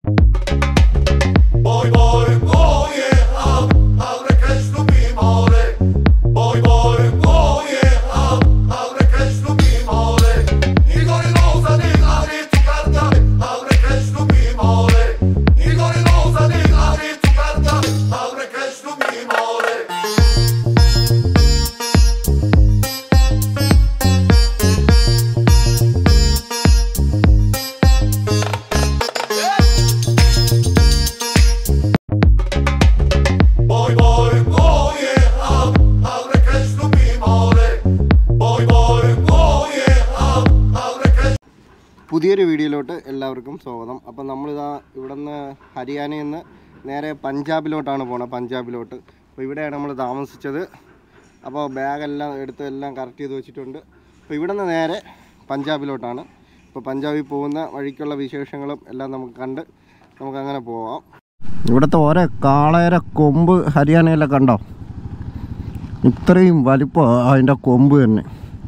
Boy, boy, oh yeah, ab, abre Krishna mi more. Boy, boy, oh yeah, ab, abre Krishna mi more. Igor nosa di abre tu carta, abre Krishna mi more. Igor nosa di abre tu carta, abre Krishna mi more. Boy, boy, oh yeah, ab, abre Krishna mi more. Boy, boy, oh yeah, ab, abre Krishna പുതിയൊരു വീഡിയോയിലോട്ട് എല്ലാവർക്കും സ്വാഗതം അപ്പം നമ്മളിതാ ഇവിടെ നിന്ന് ഹരിയാനയിൽ നിന്ന് നേരെ പഞ്ചാബിലോട്ടാണ് പോണത് പഞ്ചാബിലോട്ട് അപ്പോൾ ഇവിടെയാണ് നമ്മൾ താമസിച്ചത് അപ്പോൾ ബാഗെല്ലാം എടുത്ത് എല്ലാം കറക്റ്റ് ചെയ്ത് വെച്ചിട്ടുണ്ട് അപ്പോൾ ഇവിടെ നിന്ന് നേരെ പഞ്ചാബിലോട്ടാണ് ഇപ്പോൾ പഞ്ചാബിൽ പോകുന്ന വഴിക്കുള്ള വിശേഷങ്ങളും എല്ലാം നമുക്ക് കണ്ട് നമുക്കങ്ങനെ പോവാം ഇവിടുത്തെ ഓരോ കാളേര കൊമ്പ് ഹരിയാനയിലെ കണ്ടോ ഇത്രയും വലിപ്പം അതിൻ്റെ കൊമ്പ് തന്നെ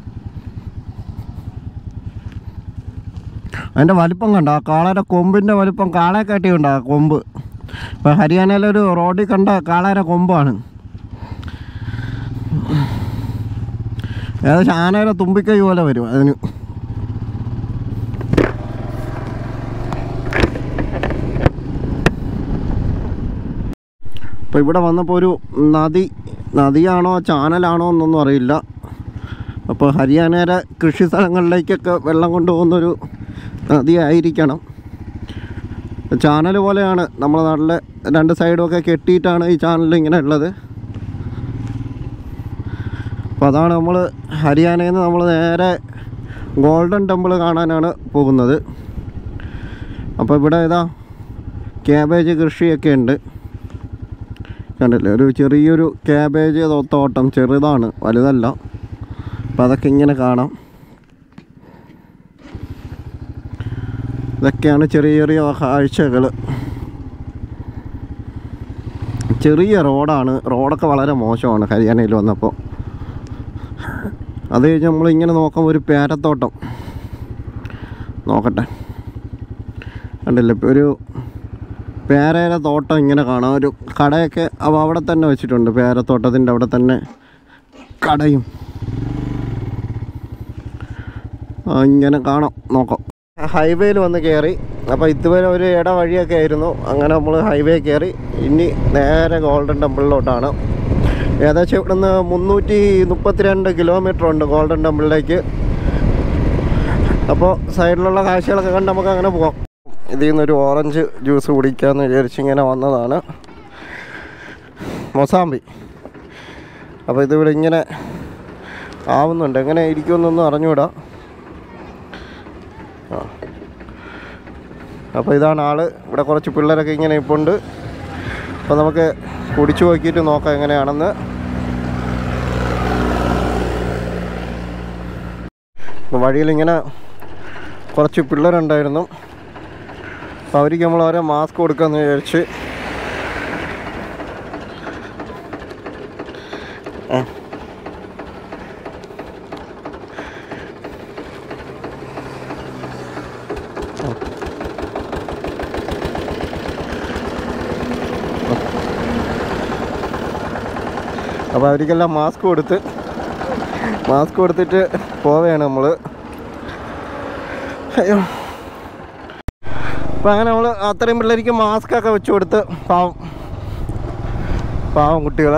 അതിൻ്റെ വലിപ്പം കണ്ട ആ കാളയുടെ കൊമ്പിൻ്റെ വലിപ്പം കാളയെ കാട്ടിയുണ്ട് ആ കൊമ്പ് ഇപ്പം ഹരിയാനയിലൊരു റോഡിൽ കണ്ട കാളയുടെ കൊമ്പാണ് ഏകദേശം ആനയുടെ തുമ്പിക്കൈ പോലെ വരും അതിന് അപ്പോൾ ഇവിടെ വന്നപ്പോൾ ഒരു നദി നദിയാണോ ചാനലാണോ എന്നൊന്നും അറിയില്ല അപ്പോൾ ഹരിയാനയുടെ കൃഷി സ്ഥലങ്ങളിലേക്കൊക്കെ വെള്ളം കൊണ്ടുപോകുന്നൊരു നദിയായിരിക്കണം ചാനൽ പോലെയാണ് നമ്മുടെ നാട്ടിലെ രണ്ട് സൈഡും ഒക്കെ കെട്ടിയിട്ടാണ് ഈ ചാനൽ ഇങ്ങനെ ഉള്ളത് അപ്പോൾ അതാണ് നമ്മൾ ഹരിയാനയിൽ നിന്ന് നമ്മൾ നേരെ ഗോൾഡൻ ടെമ്പിൾ കാണാനാണ് പോകുന്നത് അപ്പോൾ ഇവിടെ ഇതാ ക്യാബേജ് കൃഷിയൊക്കെ ഉണ്ട് കണ്ടില്ലേ ഒരു ചെറിയൊരു ക്യാബേജ് തോട്ടം ചെറുതാണ് വലുതല്ല അപ്പോൾ അതൊക്കെ ഇങ്ങനെ കാണാം ഇതൊക്കെയാണ് ചെറിയ ചെറിയ കാഴ്ചകൾ ചെറിയ റോഡാണ് റോഡൊക്കെ വളരെ മോശമാണ് ഹരിയാനയിൽ വന്നപ്പോൾ അത് കഴിഞ്ഞ് നമ്മളിങ്ങനെ നോക്കുമ്പോൾ ഒരു പേരത്തോട്ടം നോക്കട്ടെ കണ്ടില്ലേ ഇപ്പൊ ഒരു പേരയുടെ തോട്ടം ഇങ്ങനെ കാണാം ഒരു കടയൊക്കെ അവ അവിടെ തന്നെ വെച്ചിട്ടുണ്ട് പേരത്തോട്ടത്തിൻ്റെ അവിടെ തന്നെ കടയും ആ, ഇങ്ങനെ കാണാം നോക്കാം ഹൈവേയിൽ വന്ന് കയറി അപ്പോൾ ഇതുവരെ ഒരു ഇട വഴിയൊക്കെ ആയിരുന്നു അങ്ങനെ നമ്മൾ ഹൈവേ കയറി ഇനി നേരെ ഗോൾഡൻ ടെമ്പിളിലോട്ടാണ് ഏകദേശം ഇവിടുന്ന് മുന്നൂറ്റി മുപ്പത്തിരണ്ട് കിലോമീറ്റർ ഉണ്ട് ഗോൾഡൻ ടെമ്പിളിലേക്ക് അപ്പോൾ സൈഡിലുള്ള കാഴ്ചകളൊക്കെ കണ്ട് നമുക്ക് അങ്ങനെ പോവാം ഇതിൽ നിന്നൊരു ഓറഞ്ച് ജ്യൂസ് കുടിക്കാമെന്ന് വിചാരിച്ച് ഇങ്ങനെ വന്നതാണ് മൊസാമ്പി അപ്പോൾ ഇതിവിടെ ഇങ്ങനെ ആവുന്നുണ്ട് എങ്ങനെ ഇരിക്കുമെന്നൊന്നും അറിഞ്ഞുകൂടാ ആ. അപ്പോൾ ഇതാണ് ആള് ഇവിടെ കുറച്ച് പിള്ളേരൊക്കെ ഇങ്ങനെ ഇപ്പുണ്ട് അപ്പോൾ നമുക്ക് കുടിച്ചു നോക്കിയിട്ട് നോക്കാം എങ്ങനെയാണെന്ന് അപ്പോൾ വഴിയിലിങ്ങനെ കുറച്ച് പിള്ളേരുണ്ടായിരുന്നു അപ്പോൾ അവർക്ക് നമ്മൾ ഓരോ മാസ്ക് കൊടുക്കാമെന്ന് വിചാരിച്ച് ആ. അപ്പോൾ അവർക്കെല്ലാം മാസ്ക് കൊടുത്ത് മാസ്ക് കൊടുത്തിട്ട് പോവുകയാണ് നമ്മൾ അയ്യോ അപ്പോൾ അങ്ങനെ നമ്മൾ അത്രയും പിള്ളേർക്ക് മാസ്ക് ഒക്കെ വെച്ച് കൊടുത്ത് പാവം പാവം കുട്ടികൾ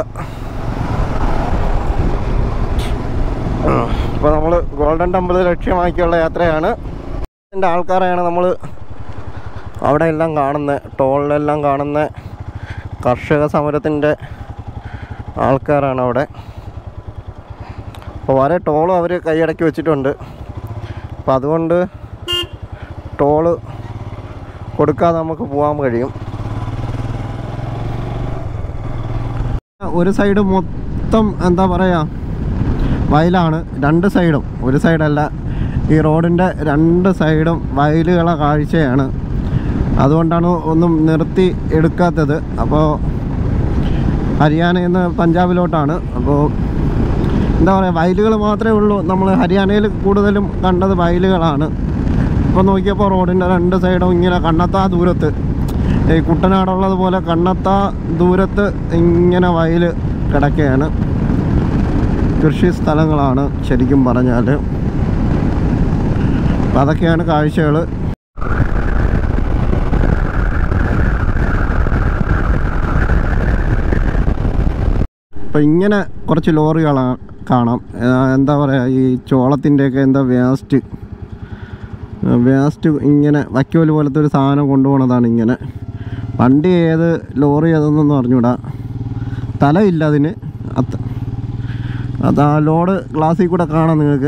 അപ്പോൾ നമ്മൾ ഗോൾഡൻ ടെമ്പിൾ ലക്ഷ്യമാക്കിയുള്ള യാത്രയാണ് ഇതിൻ്റെ ആൾക്കാരെയാണ് നമ്മൾ അവിടെ എല്ലാം കാണുന്നത് ടോളിലെല്ലാം കാണുന്ന കർഷക സമരത്തിൻ്റെ ആൾക്കാരാണ് അവിടെ അപ്പോൾ വരെ ടോളും അവർ കൈയടക്കി വെച്ചിട്ടുണ്ട് അപ്പം അതുകൊണ്ട് ടോള് കൊടുക്കാതെ നമുക്ക് പോകാൻ കഴിയും ഒരു സൈഡ് മൊത്തം എന്താ പറയുക വയലാണ് രണ്ട് സൈഡും ഒരു സൈഡല്ല ഈ റോഡിൻ്റെ രണ്ട് സൈഡും വയലുകളെ കാഴ്ചയാണ് അതുകൊണ്ടാണ് ഒന്നും നിർത്തി എടുക്കാത്തത് അപ്പോൾ ഹരിയാനയിൽ നിന്ന് പഞ്ചാബിലോട്ടാണ് അപ്പോൾ എന്താ പറയുക വയലുകൾ മാത്രമേ ഉള്ളൂ നമ്മൾ ഹരിയാനയിൽ കൂടുതലും കണ്ടത് വയലുകളാണ് ഇപ്പോൾ നോക്കിയപ്പോൾ റോഡിൻ്റെ രണ്ട് സൈഡും ഇങ്ങനെ കണ്ണെത്താ ദൂരത്ത് ഈ കുട്ടനാടുള്ളത് പോലെ കണ്ണത്ത ദൂരത്ത് ഇങ്ങനെ വയൽ കിടക്കുകയാണ് കൃഷി സ്ഥലങ്ങളാണ് ശരിക്കും പറഞ്ഞാൽ അപ്പം അതൊക്കെയാണ് കാഴ്ചകൾ അപ്പം ഇങ്ങനെ കുറച്ച് ലോറികളാണ് കാണാം ആ, എന്താ പറയുക ഈ ചോളത്തിൻ്റെയൊക്കെ എന്താ വേസ്റ്റ് വേസ്റ്റ് ഇങ്ങനെ വയ്ക്കോല് പോലത്തെ ഒരു സാധനം കൊണ്ടുപോകണതാണ് ഇങ്ങനെ വണ്ടി ഏത് ലോറി ഏതെന്നൊന്നും അറിഞ്ഞൂടാ തലയില്ല അതിന് അത് അത് ആ ലോഡ് ഗ്ലാസ്സിൽ കൂടെ കാണാം നിങ്ങൾക്ക്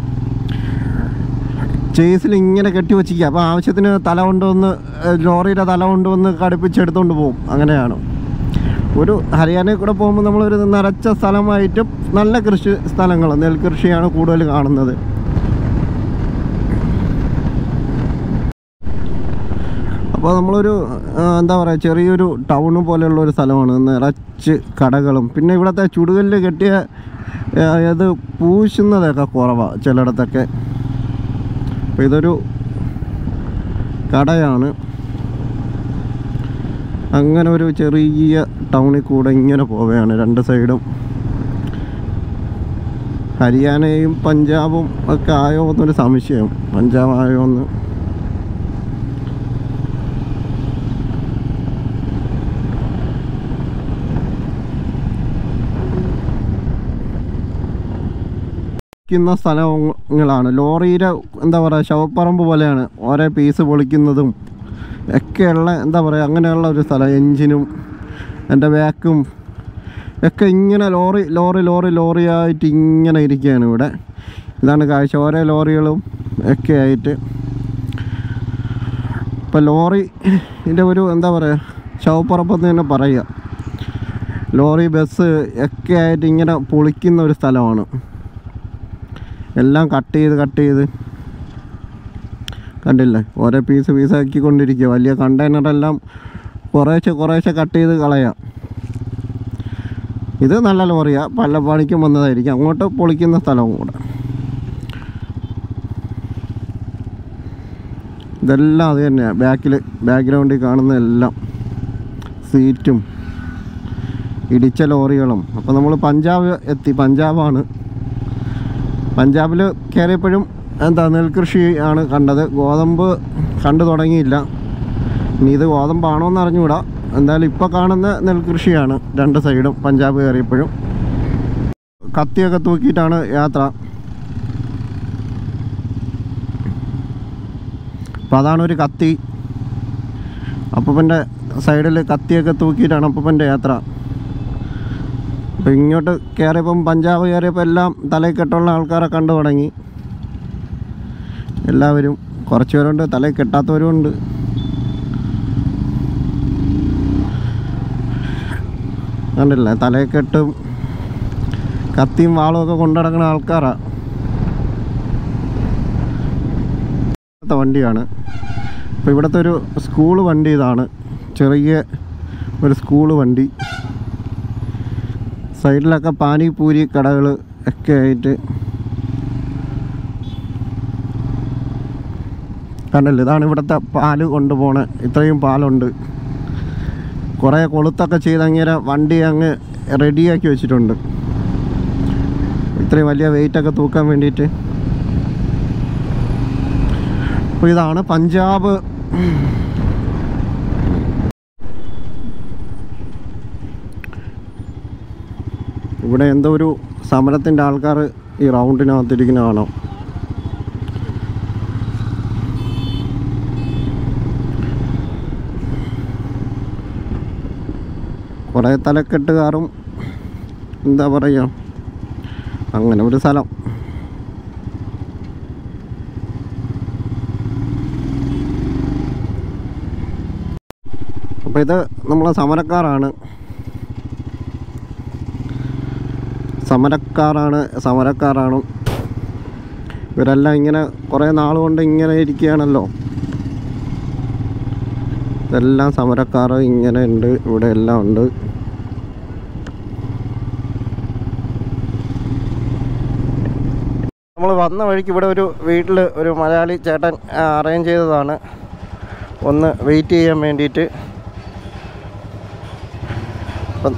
ചേസിൽ ഇങ്ങനെ കെട്ടി വച്ചിരിക്കുക അപ്പോൾ ആവശ്യത്തിന് തല കൊണ്ടുവന്ന് ഏഹ്, ലോറിയുടെ തല കൊണ്ടുവന്ന് കടുപ്പിച്ചെടുത്തുകൊണ്ട് പോകും അങ്ങനെയാണ് ഒരു ഹരിയാനയിൽ കൂടെ പോകുമ്പോൾ നമ്മളൊരു നിറച്ച സ്ഥലമായിട്ടും നല്ല കൃഷി സ്ഥലങ്ങൾ നെൽകൃഷിയാണ് കൂടുതൽ കാണുന്നത് അപ്പോൾ നമ്മളൊരു ആ, എന്താ പറയുക ചെറിയൊരു ടൗണ് പോലെയുള്ള ഒരു സ്ഥലമാണ് നിറച്ച് കടകളും പിന്നെ ഇവിടുത്തെ ചുടുകല്ല് കെട്ടിയ ആ, ഇത് പൂശുന്നതൊക്കെ കുറവാണ് ചിലയിടത്തൊക്കെ അപ്പോൾ ഇതൊരു കടയാണ് അങ്ങനെ ഒരു ചെറിയ ടൗണിൽ കൂടെ ഇങ്ങനെ പോവുകയാണ് രണ്ട് സൈഡും ഹരിയാനയും പഞ്ചാബും ഒക്കെ ആയോ എന്നൊരു സംശയം പഞ്ചാബ് ആയോ എന്ന് പൊളിക്കുന്ന സ്ഥലങ്ങളാണ് ലോറിയുടെ എന്താ പറയുക ശവപ്പറമ്പ് പോലെയാണ് ഓരോ പീസ് പൊളിക്കുന്നതും ഒക്കെയുള്ള എന്താ പറയുക അങ്ങനെയുള്ള ഒരു സ്ഥലം എൻജിനും എൻ്റെ ബാക്കും ഒക്കെ ഇങ്ങനെ ലോറി ലോറി ലോറി ലോറിയായിട്ട് ഇങ്ങനെ ഇരിക്കുകയാണ് ഇവിടെ ഇതാണ് കാഴ്ച ഓരോ ലോറികളും ഒക്കെ ആയിട്ട് ഇപ്പം ലോറി ഇതിൻ്റെ ഒരു എന്താ പറയുക ശവപ്പറമ്പെന്ന് തന്നെ പറയുക ലോറി ബസ് ഒക്കെ ആയിട്ട് ഇങ്ങനെ പൊളിക്കുന്ന ഒരു സ്ഥലമാണ് എല്ലാം കട്ട് ചെയ്ത് കട്ട് ചെയ്ത് കണ്ടില്ലേ ഓരോ പീസ് പീസ് ആക്കിക്കൊണ്ടിരിക്കുക വലിയ കണ്ടെയ്നറെല്ലാം കുറേശ്ശെ കുറേശ്ശെ കട്ട് ചെയ്ത് കളയാം ഇത് നല്ല ലോറിയാ പല പണിക്കും വന്നതായിരിക്കും അങ്ങോട്ട് പൊളിക്കുന്ന സ്ഥലവും കൂടെ ഇതെല്ലാം അത് തന്നെയാണ് ബാക്കിൽ ബാക്ക്ഗ്രൗണ്ടിൽ കാണുന്ന എല്ലാം സീറ്റും ഇടിച്ച ലോറികളും അപ്പോൾ നമ്മൾ പഞ്ചാബ് എത്തി പഞ്ചാബാണ് പഞ്ചാബിൽ കയറിയപ്പോഴും എന്താ നെൽകൃഷി ആണ് കണ്ടത് ഗോതമ്പ് കണ്ടു തുടങ്ങിയില്ല ഇനി ഇത് ഗോതമ്പാണോ എന്ന് അറിഞ്ഞുകൂടാ എന്തായാലും ഇപ്പോൾ കാണുന്ന നെൽകൃഷിയാണ് രണ്ട് സൈഡും പഞ്ചാബ് കയറിയപ്പോഴും കത്തിയൊക്കെ തൂക്കിയിട്ടാണ് യാത്ര അപ്പം അതാണ് ഒരു കത്തി അപ്പൂപ്പൻ്റെ സൈഡിൽ കത്തിയൊക്കെ തൂക്കിയിട്ടാണ് അപ്പൂപ്പൻ്റെ യാത്ര അപ്പം ഇങ്ങോട്ട് കയറിയപ്പം പഞ്ചാബ് കയറിയപ്പോൾ എല്ലാം തലയിൽ കെട്ടുള്ള ആൾക്കാരെ കണ്ടു തുടങ്ങി എല്ലാവരും കുറച്ച് പേരുണ്ട് തലയിൽ കെട്ടാത്തവരും ഉണ്ട് കണ്ടില്ലേ തലയിൽ കെട്ടും കത്തിയും വാളും ഒക്കെ കൊണ്ടുനടക്കുന്ന ആൾക്കാരാ ഇവിടുത്തെ വണ്ടിയാണ് അപ്പോൾ ഇവിടുത്തെ ഒരു സ്കൂൾ വണ്ടി ഇതാണ് ചെറിയ ഒരു സ്കൂൾ വണ്ടി സൈഡിലൊക്കെ പാനിപൂരി കടകൾ ഒക്കെ ആയിട്ട് കണ്ടല്ലോ ഇതാണ് ഇവിടുത്തെ പാല് കൊണ്ടുപോണ ഇത്രയും പാലുണ്ട് കുറേ കൊളുത്തൊക്കെ ചെയ്ത് അങ്ങനെ വണ്ടി അങ്ങ് റെഡിയാക്കി വെച്ചിട്ടുണ്ട് ഇത്രയും വലിയ വെയിറ്റൊക്കെ തൂക്കാൻ വേണ്ടിയിട്ട് അപ്പോൾ ഇതാണ് പഞ്ചാബ് ഇവിടെ എന്തോ ഒരു സമരത്തിൻ്റെ ആൾക്കാർ ഈ റൗണ്ടിനകത്തിരിക്കുന്ന കാണാം കുറേ തലക്കെട്ടുകാരും എന്താ പറയുക അങ്ങനെ ഒരു സ്ഥലം അപ്പോൾ ഇത് നമ്മളെ സമരക്കാരാണ് സമരക്കാരാണ് സമരക്കാരാണ് ഇവരെല്ലാം ഇങ്ങനെ കുറേ നാൾ കൊണ്ട് ഇങ്ങനെ ഇരിക്കുകയാണല്ലോ ഇതെല്ലാം സമരക്കാർ ഇങ്ങനെ ഉണ്ട് ഇവിടെ എല്ലാം ഉണ്ട് നമ്മൾ വന്ന വഴിക്ക് ഇവിടെ ഒരു വീട്ടിൽ ഒരു മലയാളി ചേട്ടൻ അറേഞ്ച് ചെയ്തതാണ് ഒന്ന് വെയിറ്റ് ചെയ്യാൻ വേണ്ടിയിട്ട് അപ്പം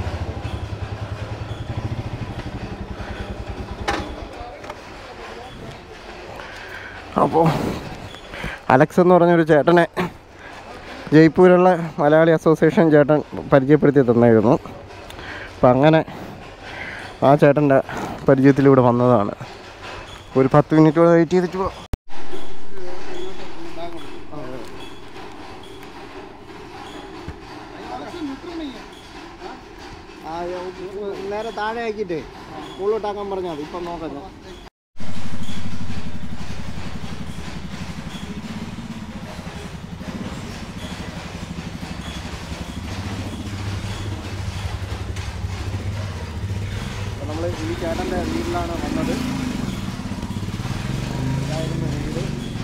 അപ്പോൾ അലക്സ് എന്ന് പറഞ്ഞൊരു ചേട്ടനെ ജയ്പൂരുള്ള മലയാളി അസോസിയേഷൻ ചേട്ടൻ പരിചയപ്പെടുത്തി തന്നായിരുന്നു അപ്പം അങ്ങനെ ആ ചേട്ടൻ്റെ പരിചയത്തിലൂടെ വന്നതാണ് ഒരു പത്ത് മിനിറ്റ് കൂടെ വെയിറ്റ് ചെയ്തിട്ട് പോ നേരെ താഴെ ആക്കിയിട്ട് മുകളിലോട്ടാക്കാൻ പറഞ്ഞാൽ മതി ഇപ്പം നോക്കാം ഞാൻ. അപ്പോൾ നമ്മൾ ഈ ചേട്ടൻ്റെ വീട്ടിലാണ് വന്നത് ഇതായിരുന്നു വീട്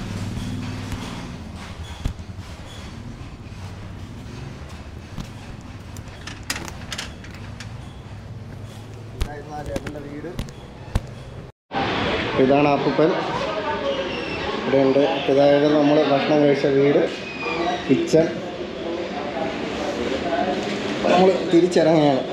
ഇതായിരുന്നു ആ ചേട്ടൻ്റെ വീട് ഇതാണ് അപ്പൂപ്പൻ ഇവിടെയുണ്ട് ഇതായത് നമ്മൾ ഭക്ഷണം കഴിച്ച വീട് കിച്ചൺ നമ്മൾ തിരിച്ചിറങ്ങുകയാണ്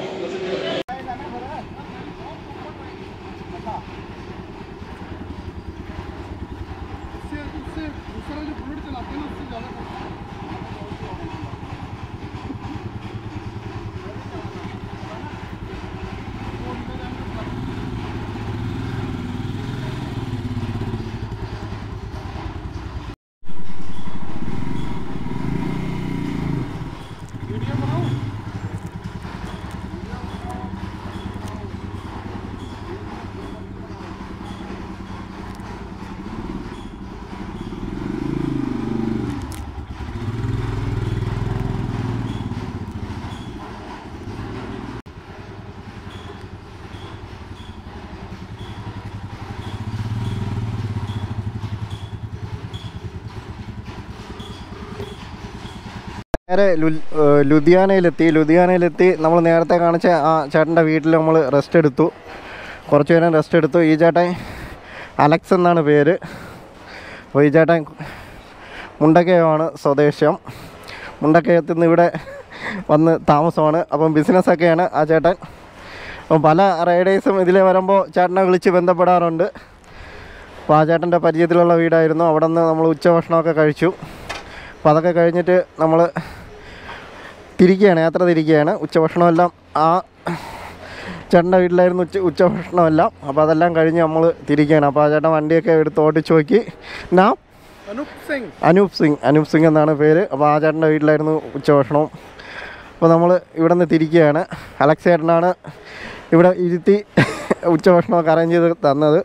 നേരെ ലു- ഏഹ് ലുധിയാനയിലെത്തി ലുധിയാനയിലെത്തി നമ്മൾ നേരത്തെ കാണിച്ച ആ ചേട്ടൻ്റെ വീട്ടിൽ നമ്മൾ റെസ്റ്റ് എടുത്തു കുറച്ച് നേരം റെസ്റ്റ് എടുത്തു ഈ ചേട്ടൻ അലക്സ് എന്നാണ് പേര് അപ്പോൾ ഈ ചേട്ടൻ മുണ്ടക്കയമാണ് സ്വദേശം മുണ്ടക്കയത്തിൽ നിന്ന് ഇവിടെ വന്ന് താമസമാണ് അപ്പം ബിസിനസ്സൊക്കെയാണ് ആ ചേട്ടൻ അപ്പം പല റൈഡേഴ്സും ഇതിൽ വരുമ്പോൾ ചേട്ടനെ വിളിച്ച് ബന്ധപ്പെടാറുണ്ട് അപ്പോൾ ആ ചേട്ടൻ്റെ പരിചയത്തിലുള്ള വീടായിരുന്നു അവിടെ നിന്ന് നമ്മൾ ഉച്ചഭക്ഷണമൊക്കെ കഴിച്ചു അപ്പോൾ അതൊക്കെ കഴിഞ്ഞിട്ട് നമ്മൾ തിരിക്കുകയാണ് യാത്ര തിരിക്കുകയാണ് ഉച്ചഭക്ഷണമെല്ലാം ആ ചേട്ടൻ്റെ വീട്ടിലായിരുന്നു ഉച്ച ഉച്ചഭക്ഷണമെല്ലാം അപ്പോൾ അതെല്ലാം കഴിഞ്ഞ് നമ്മൾ തിരിക്കുകയാണ് അപ്പോൾ ആ ചേട്ടൻ വണ്ടിയൊക്കെ എടുത്ത് ഓടിച്ച് നോക്കി നാ അനൂപ് സിംഗ് അനൂപ് സിംഗ് അനൂപ് സിംഗ് എന്നാണ് പേര് അപ്പോൾ ആ ചേട്ടൻ്റെ വീട്ടിലായിരുന്നു ഉച്ചഭക്ഷണവും അപ്പോൾ നമ്മൾ ഇവിടെ നിന്ന് തിരിക്കുകയാണ് അലക്സ് ചേട്ടനാണ് ഇവിടെ ഇരുത്തി ഉച്ചഭക്ഷണമൊക്കെ അറേഞ്ച് ചെയ്ത് തന്നത്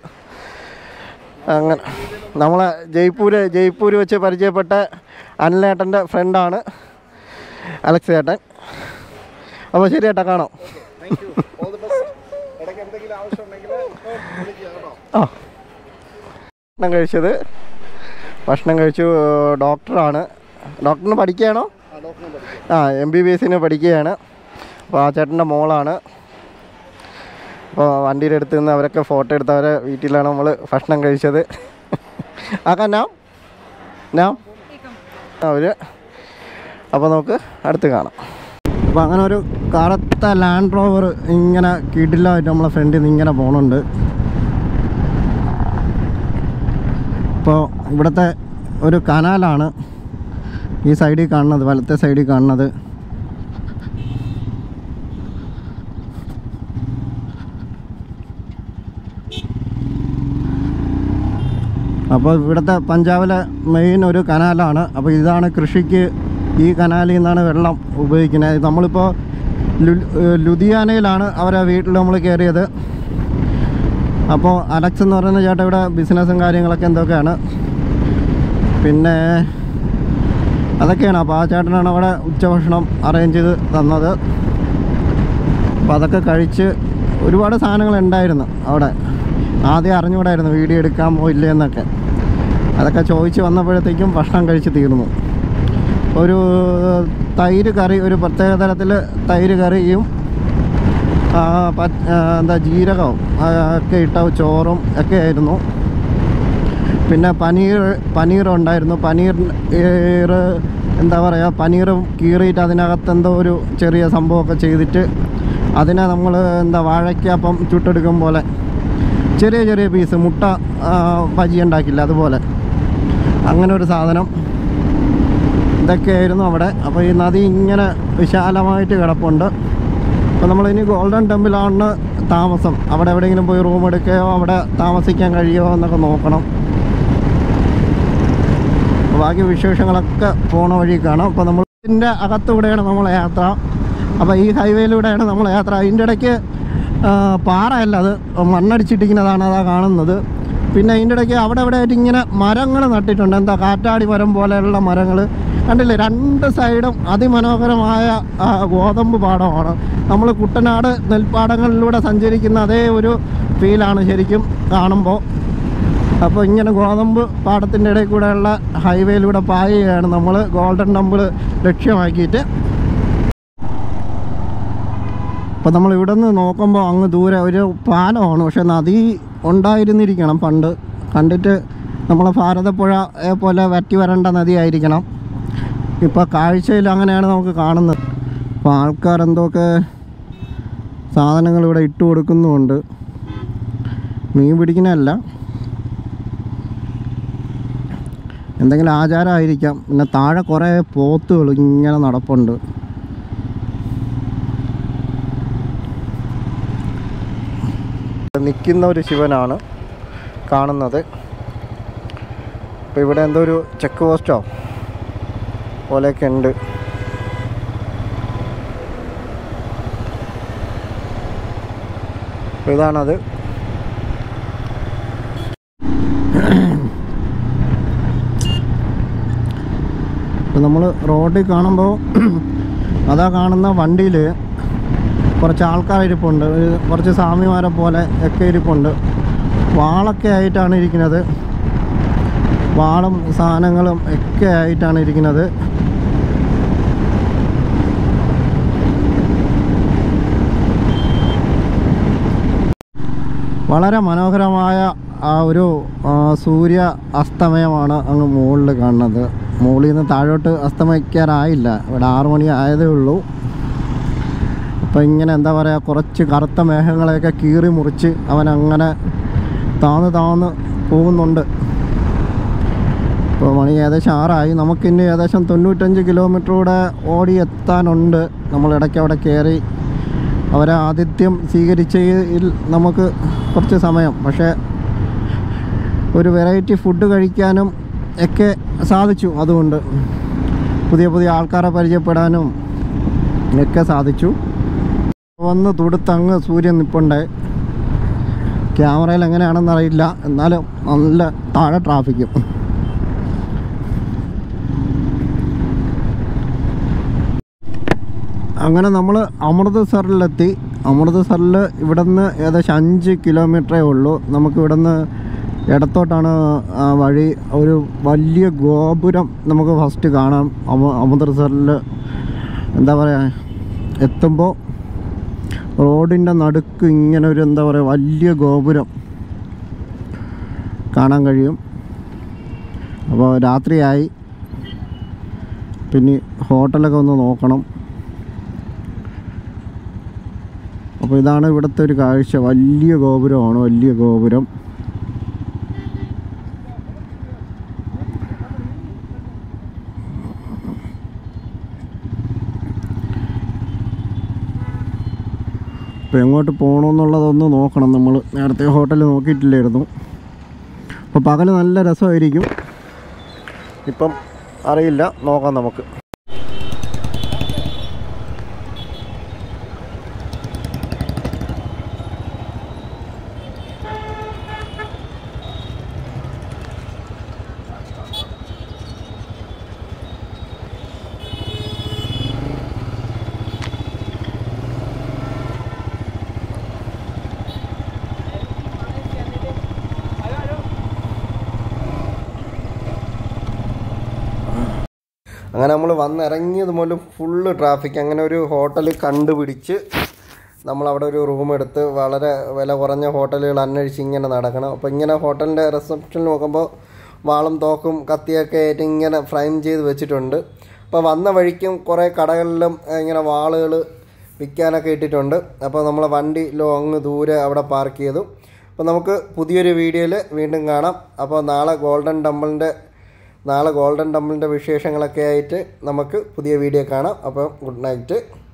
അങ്ങനെ നമ്മളെ ജയ്പൂര് ജയ്പൂര് വെച്ച് പരിചയപ്പെട്ട അനിലേട്ടൻ്റെ ഫ്രണ്ടാണ് അലക്സ് ചേട്ടൻ അപ്പോൾ ശരി ചേട്ടാ കാണാം ഓൾ ദി ബെസ്റ്റ് ഇടയ്ക്ക് എന്തെങ്കിലും ആവശ്യമുണ്ടെങ്കിൽ വിളിക്കുക കേട്ടോ ആ ഭക്ഷണം കഴിച്ചത് ഭക്ഷണം കഴിച്ചു ഡോക്ടറാണ് ഡോക്ടറിന് പഠിക്കുകയാണോ ആ ഡോക്ടറിനെ പഠിക്കുക ആ എം ബി ബി എസിന് പഠിക്കുകയാണ് അപ്പോൾ ആ ചേട്ടൻ്റെ മോളാണ് അപ്പോൾ വണ്ടിയുടെ അടുത്ത് നിന്ന് അവരൊക്കെ ഫോട്ടോ എടുത്ത് അവരെ വീട്ടിലാണ് നമ്മൾ ഭക്ഷണം കഴിച്ചത് ആക്കാൻ നാം നാം അവർ അപ്പോൾ നമുക്ക് അടുത്ത് കാണാം അപ്പോൾ അങ്ങനെ ഒരു കറുത്ത ലാൻഡ് റോവർ ഇങ്ങനെ കിടിലായിട്ട് നമ്മളെ ഫ്രണ്ടിൽ നിന്ന് ഇങ്ങനെ പോകണുണ്ട് ഇപ്പോൾ ഇവിടുത്തെ ഒരു കനാലാണ് ഈ സൈഡിൽ കാണുന്നത് വലത്തെ സൈഡിൽ കാണുന്നത് അപ്പോൾ ഇവിടുത്തെ പഞ്ചാബിലെ മെയിൻ ഒരു കനാലാണ് അപ്പോൾ ഇതാണ് കൃഷിക്ക് ഈ കനാലിൽ നിന്നാണ് വെള്ളം ഉപയോഗിക്കുന്നത് നമ്മളിപ്പോൾ ലു- ഏഹ് ലുധിയാനയിലാണ് അവരെ വീട്ടിൽ നമ്മൾ കയറിയത് അപ്പോൾ അലക്സ് എന്ന് പറയുന്ന ചേട്ടൻ ഇവിടെ ബിസിനസ്സും കാര്യങ്ങളൊക്കെ എന്തൊക്കെയാണ് പിന്നെ അതൊക്കെയാണ് അപ്പോൾ ആ ചേട്ടനാണ് അവിടെ ഉച്ചഭക്ഷണം അറേഞ്ച് ചെയ്ത് തന്നത് അപ്പോൾ അതൊക്കെ കഴിച്ച് ഒരുപാട് സാധനങ്ങൾ ഉണ്ടായിരുന്നു അവിടെ ആദ്യം അറിഞ്ഞുകൂടായിരുന്നു വീഡിയോ എടുക്കാമോ ഇല്ലേ എന്നൊക്കെ അതൊക്കെ ചോദിച്ച് വന്നപ്പോഴത്തേക്കും ഭക്ഷണം കഴിച്ച് തീർന്നു ഒരു തൈര് കറി ഒരു പ്രത്യേക തരത്തിൽ തൈര് കറിയും ആ, പ- ആ, എന്താ ജീരകവും ആ, ഒക്കെ ഇട്ട ചോറും ഒക്കെ ആയിരുന്നു പിന്നെ പനീർ പനീർ ഉണ്ടായിരുന്നു പനീർ ഏർ എന്താ പറയുക പനീർ കീറിയിട്ട് അതിനകത്ത് എന്തോ ഒരു ചെറിയ സംഭവമൊക്കെ ചെയ്തിട്ട് അതിനെ നമ്മൾ എന്താ വാഴയ്ക്കപ്പം ചുട്ടെടുക്കും പോലെ ചെറിയ ചെറിയ പീസ് മുട്ട ആ, ബജി ഉണ്ടാക്കില്ല അതുപോലെ അങ്ങനെ ഒരു സാധനം ഇതൊക്കെയായിരുന്നു അവിടെ അപ്പോൾ ഈ നദി ഇങ്ങനെ വിശാലമായിട്ട് കിടപ്പുണ്ട് അപ്പോൾ നമ്മളിനി ഗോൾഡൻ ടെമ്പിളാണ് താമസം അവിടെ എവിടെയെങ്കിലും പോയി റൂം എടുക്കുകയോ അവിടെ താമസിക്കാൻ കഴിയുമോ എന്നൊക്കെ നോക്കണം അപ്പോൾ ബാക്കി വിശേഷങ്ങളൊക്കെ പോണ വഴി കാണാം അപ്പോൾ നമ്മൾ ഇതിൻ്റെ അകത്തൂടെയാണ് നമ്മളെ യാത്ര അപ്പോൾ ഈ ഹൈവേയിലൂടെയാണ് നമ്മൾ യാത്ര അതിൻ്റെ ഇടയ്ക്ക് ആ, പാറയല്ല അത് മണ്ണടിച്ചിട്ടിരിക്കുന്നതാണ് അതാ കാണുന്നത് പിന്നെ അതിൻ്റെ ഇടയ്ക്ക് അവിടെ അവിടെ ആയിട്ട് ഇങ്ങനെ മരങ്ങൾ നട്ടിട്ടുണ്ട് എന്താ കാറ്റാടി മരം പോലെയുള്ള മരങ്ങൾ കണ്ടില്ലേ രണ്ട് സൈഡും അതിമനോഹരമായ ആ, ഗോതമ്പ് പാടമാണ് നമ്മൾ കുട്ടനാട് നെൽപ്പാടങ്ങളിലൂടെ സഞ്ചരിക്കുന്ന അതേ ഒരു ഫീലാണ് ശരിക്കും കാണുമ്പോൾ അപ്പോൾ ഇങ്ങനെ ഗോതമ്പ് പാടത്തിൻ്റെ ഇടയിൽ കൂടെയുള്ള ഹൈവേയിലൂടെ പായുകയാണ് നമ്മൾ ഗോൾഡൻ ടെമ്പിൾ ലക്ഷ്യമാക്കിയിട്ട് അപ്പോൾ നമ്മൾ ഇവിടെ നിന്ന് നോക്കുമ്പോൾ അങ്ങ് ദൂരെ ഒരു പാലമാണ് പക്ഷെ നദി ഉണ്ടായിരുന്നിരിക്കണം പണ്ട് കണ്ടിട്ട് നമ്മളെ ഭാരതപ്പുഴ ഏ, പോലെ വറ്റി വരേണ്ട നദിയായിരിക്കണം ഇപ്പോൾ കാഴ്ചയിൽ അങ്ങനെയാണ് നമുക്ക് കാണുന്നത് അപ്പോൾ ആൾക്കാർ എന്തൊക്കെ സാധനങ്ങൾ ഇവിടെ ഇട്ട് കൊടുക്കുന്നുമുണ്ട് മീൻ പിടിക്കുന്നതല്ല എന്തെങ്കിലും ആചാരമായിരിക്കാം പിന്നെ താഴെ കുറേ പോത്തുകൾ ഇങ്ങനെ നടപ്പുണ്ട് നിൽക്കുന്ന ഒരു ശിവനാണ് കാണുന്നത് അപ്പോൾ ഇവിടെ എന്തോ ഒരു ചെക്ക് പോസ്റ്റോ പോലെയൊക്കെ ഉണ്ട് അപ്പോൾ ഇതാണത് ഇപ്പം നമ്മൾ റോഡിൽ കാണുമ്പോൾ അതാ കാണുന്ന വണ്ടിയിൽ കുറച്ച് ആൾക്കാർ ഇരിപ്പുണ്ട് ഒരു കുറച്ച് സ്വാമിമാരെ പോലെ ഒക്കെ ഇരിപ്പുണ്ട് വാളൊക്കെ ആയിട്ടാണ് ഇരിക്കുന്നത് വാളും സാധനങ്ങളും ഒക്കെ ആയിട്ടാണ് ഇരിക്കുന്നത് വളരെ മനോഹരമായ ആ ഒരു ആ, സൂര്യ അസ്തമയമാണ് അങ്ങ് മുകളിൽ കാണുന്നത് മുകളിൽ നിന്ന് താഴോട്ട് അസ്തമിക്കാറായില്ല ഇവിടെ ആറു മണി ആയതേ ഉള്ളൂ അപ്പം ഇങ്ങനെ എന്താ പറയുക കുറച്ച് കറുത്ത മേഘങ്ങളെയൊക്കെ കീറി മുറിച്ച് അവൻ അങ്ങനെ താന്ന് താന്ന് പോകുന്നുണ്ട് ഇപ്പോൾ മണി ഏകദേശം ആറായി നമുക്കിനി ഏകദേശം തൊണ്ണൂറ്റഞ്ച് കിലോമീറ്റർ കൂടെ ഓടി എത്താനുണ്ട് നമ്മൾ ഇടയ്ക്ക് അവിടെ കയറി അവരെ ആതിഥ്യം സ്വീകരിച്ചതിൽ നമുക്ക് കുറച്ച് സമയം പക്ഷേ ഒരു വെറൈറ്റി ഫുഡ് കഴിക്കാനും ഒക്കെ സാധിച്ചു അതുകൊണ്ട് പുതിയ പുതിയ ആൾക്കാരെ പരിചയപ്പെടാനും ഒക്കെ സാധിച്ചു വന്ന് തുടുത്തങ്ങ് സൂര്യൻ നിൽപ്പുണ്ട് ക്യാമറയിൽ എങ്ങനെയാണെന്ന് അറിയില്ല എന്നാലും നല്ല താഴെ ട്രാഫിക്കും അങ്ങനെ നമ്മൾ അമൃത്സറിലെത്തി അമൃത്സറിൽ ഇവിടെ നിന്ന് ഏകദേശം അഞ്ച് കിലോമീറ്ററേ ഉള്ളൂ നമുക്ക് ഇവിടെ നിന്ന് ഇടത്തോട്ടാണ് ആ വഴി ഒരു വലിയ ഗോപുരം നമുക്ക് ഫസ്റ്റ് കാണാം അമ അമൃത്സറിൽ എന്താ പറയുക എത്തുമ്പോൾ റോഡിൻ്റെ നടുക്ക് ഇങ്ങനെ ഒരു എന്താ പറയുക വലിയ ഗോപുരം കാണാൻ കഴിയും അപ്പോൾ രാത്രിയായി പിന്നെ ഹോട്ടലൊക്കെ ഒന്ന് നോക്കണം അപ്പോൾ ഇതാണ് ഇവിടുത്തെ ഒരു കാഴ്ച വലിയ ഗോപുരമാണ് വലിയ ഗോപുരം അപ്പോൾ എങ്ങോട്ട് പോകണമെന്നുള്ളതൊന്ന് നോക്കണം നമ്മൾ നേരത്തെ ഹോട്ടൽ നോക്കിയിട്ടില്ലായിരുന്നു അപ്പോൾ പകൽ നല്ല രസമായിരിക്കും ഇപ്പം അറിയില്ല നോക്കാം നമുക്ക് അങ്ങനെ നമ്മൾ വന്നിറങ്ങിയത് മുതൽ ഫുള്ള് ട്രാഫിക് അങ്ങനെ ഒരു ഹോട്ടൽ കണ്ടുപിടിച്ച് നമ്മളവിടെ ഒരു റൂം എടുത്ത് വളരെ വില കുറഞ്ഞ ഹോട്ടലുകൾ അന്വേഷിച്ച് ഇങ്ങനെ നടക്കണം അപ്പോൾ ഇങ്ങനെ ഹോട്ടലിൻ്റെ റിസപ്ഷനിൽ നോക്കുമ്പോൾ വാളും തോക്കും കത്തിയൊക്കെ ആയിട്ട് ഇങ്ങനെ ഫ്രെയിം ചെയ്ത് വെച്ചിട്ടുണ്ട് അപ്പോൾ വന്ന വഴിക്കും കുറേ കടകളിലും ഏഹ്, ഇങ്ങനെ വാളുകൾ വിൽക്കാനൊക്കെ ഇട്ടിട്ടുണ്ട് അപ്പോൾ നമ്മളെ വണ്ടി ലോങ് ദൂരെ അവിടെ പാർക്ക് ചെയ്തു അപ്പോൾ നമുക്ക് പുതിയൊരു വീഡിയോയിൽ വീണ്ടും കാണാം അപ്പോൾ നാളെ ഗോൾഡൻ ടെമ്പിളിൻ്റെ നാളെ ഗോൾഡൻ ടെമ്പിളിൻ്റെ വിശേഷങ്ങളൊക്കെ ആയിട്ട് നമുക്ക് പുതിയ വീഡിയോ കാണാം അപ്പോൾ ഗുഡ് നൈറ്റ്